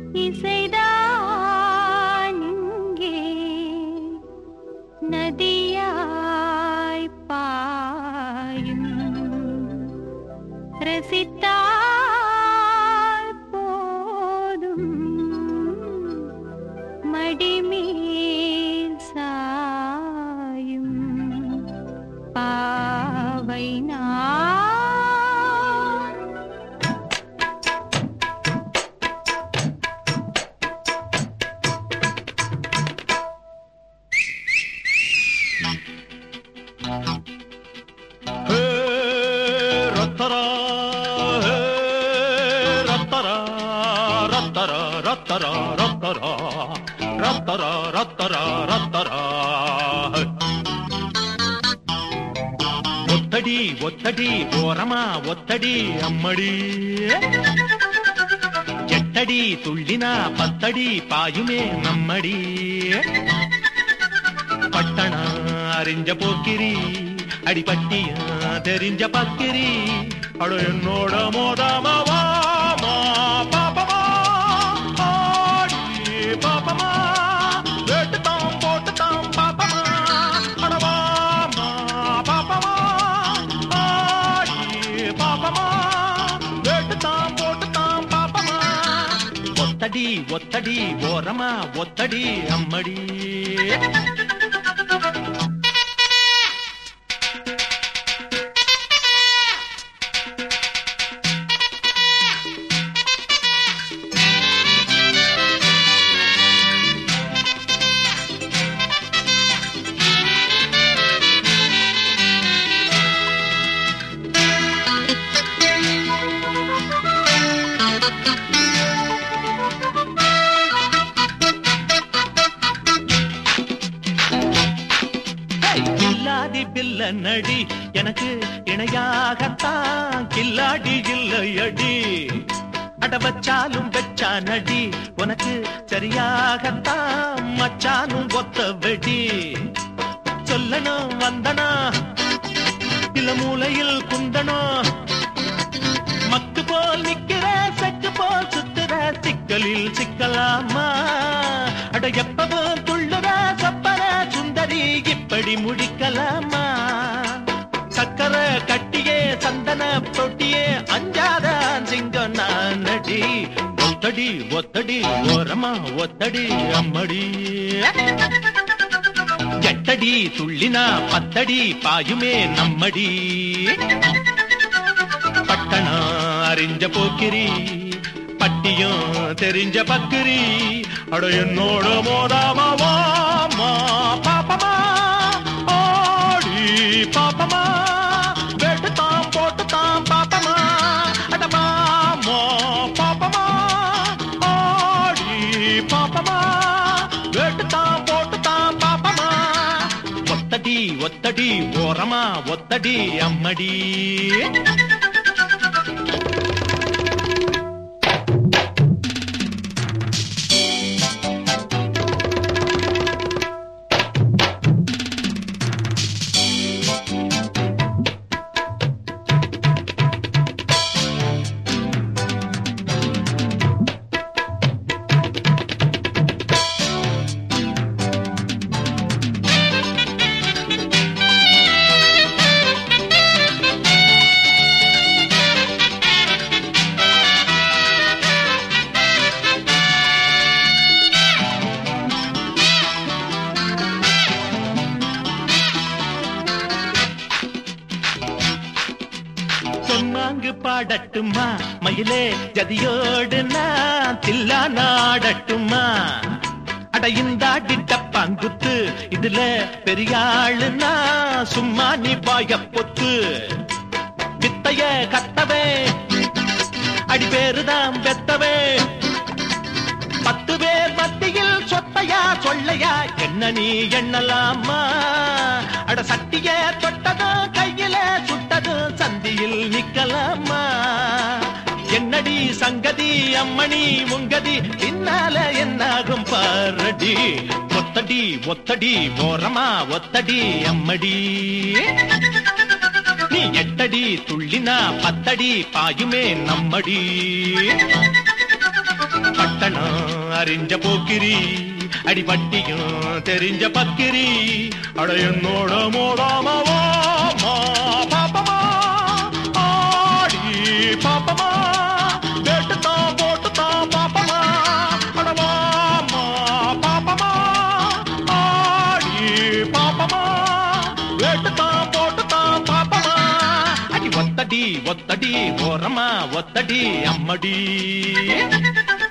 இசைதான் இங்கே நதியாய் பாயும் ரசித்தால் போதும் மடிமேல் சாயும் பாவை நான் ஹே, ரத்தரா, ஹே, ரத்தரா, ரத்தரா, ரத்தரா, ரத்தரா, ரத்தரா, ரத்தரா, ரத்தரா. ஒத்தடி ஒத்தடி ஓரமா ஒத்தடி அம்மடி எட்டடி துள்ளினா பத்தடி பாயுமே நம்மடி பட்டணா அறிஞ்ச போக்கிரி அடிபட்டியா தெரிஞ்ச பக்கிரி அட என்னோட மோதாம வாமா பாப்பமா ஆடி பாப்பமா வேட்டுத்தாம் போட்டுத்தாம் பாப்பமா அட வாமா பாப்பமா ஆடி பாப்பமா வேட்டுத்தாம் போட்டுத்தாம் பாப்பமா ஒத்தடி ஒத்தடி ஓரமா ஒத்தடி அம்மடி ஹேய், கில்லாடி பில்ல நடி எனக்கு இணையாகத்தான் கில்லாடி இல்லையடி அட வச்சாலும் வச்சா நடி உனக்கு சரியாகத்தான் மச்சானும் ஒத்த வெடி சொல்லணும் வந்தனா இல்ல மூலையில் குந்தனா மக்கு போல் நிக்கிற செக்கு போல் சுத்துற சிக்கலில் சிக்கலாமா அட எப்பவும் துள்ளுற சப்பர சுந்தரி இப்படி முடிக்கலாமா சக்கர கட்டியே சந்தன தொட்டியே அஞ்சாத சிங்கம் நான் நடி ஒத்தடி ஒத்தடி ஓரமா ஒத்தடி அம்மடி எட்டடி துள்ளினா பத்தடி பாயுமே நம்மடி பட்டணா அறிஞ்ச போக்கிரி பட்டியும் தெரிஞ்ச பக்கிரி அட என்னோட மோதாமா வாமா பாப்பமா ஆடி பாப்பமா வெட்டுத்தாம் போட்டுத்தாம் பாப்பமா அட வாமா பாப்பமா ஆடி பாப்பமா வெட்டுத்தாம் போட்டுத்தாம் பாப்பமா ஒத்தடி ஒத்தடி ஓரமா ஒத்தடி அம்மடி சொன்னாங்கு பாடட்டுமா மயிலே ஜதியோடு நான் தில்லா நாடட்டுமா அட இந்தாடி டப்பாங்குத்து இதுல பெரியாளுன்னா சும்மா நீ வாய பொத்து வித்தைய கத்தவே அடி பேருதான் வெத்தவே பத்து பேர் மத்தியில் சொத்தையா சொல்லையா என்ன நீ எண்ணலாமா அட சட்டிய தொட்டதும் கையில சுட்டதும் சந்தியில் நிக்கலாமா என்னடி சங்கதி அம்மணி முங்கதி பின்னால என்னாகும் பாரடி ஒத்தடி ஒத்தடி ஓரமா ஒத்தடி அம்மடி நீ எட்டடி துள்ளினா பத்தடி பாயுமே நம்மடி பட்டணம் அறிஞ்ச போக்கிரி அடிபட்டியும் தெரிஞ்ச பக்கிரி அட என்னோட மோதாம வாமா பாப்பமா ஆடி பாப்பமா வேட்டுத்தான் போட்டுத்தான் பாப்பமா அட வாமா பாப்பமா ஆடி பாப்பமா வேட்டுத்தான் போட்டுத்தான் பாப்பமா அடி ஒத்தடி ஒத்தடி ஓரமா ஒத்தடி அம்மடி